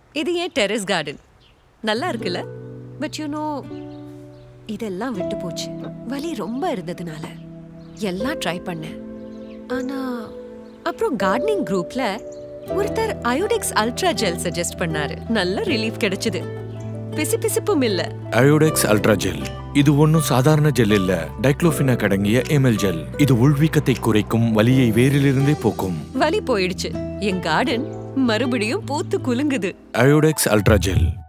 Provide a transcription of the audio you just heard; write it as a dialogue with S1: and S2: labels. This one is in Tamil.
S1: இது ஏன் டெரஸ் கார்டன் நல்லா இருக்குல்ல பட் யூ நோ இதெல்லாம் விட்டு போச்சு வலி ரொம்ப இருந்ததுனால எல்லாம் ட்ரை பண்ணேன் ஆனா அப்புறம் கார்டனிங் குரூப்ல ஒருத்தர் அயோடெக்ஸ் அல்ட்ரா ஜெல் சஜஸ்ட் பண்ணாரு நல்ல ரிலீஃப் கிடைச்சது பிசுபிசுப்பும் இல்ல
S2: அயோடெக்ஸ் அல்ட்ரா ஜெல் இது ஒன்றும் சாதாரண ஜெல் இல்ல டைக்ளோஃபினாக் அடங்கிய எம்எல் ஜெல் இது உள்வீக்கத்தை குறைக்கும் வலியை வேரிலிருந்தே போக்கும்
S1: வலி போயிடுச்சு என் கார்டன் மறுபடியும் பூத்து குலுங்குது
S2: அயோடெக்ஸ் அல்ட்ரா ஜெல்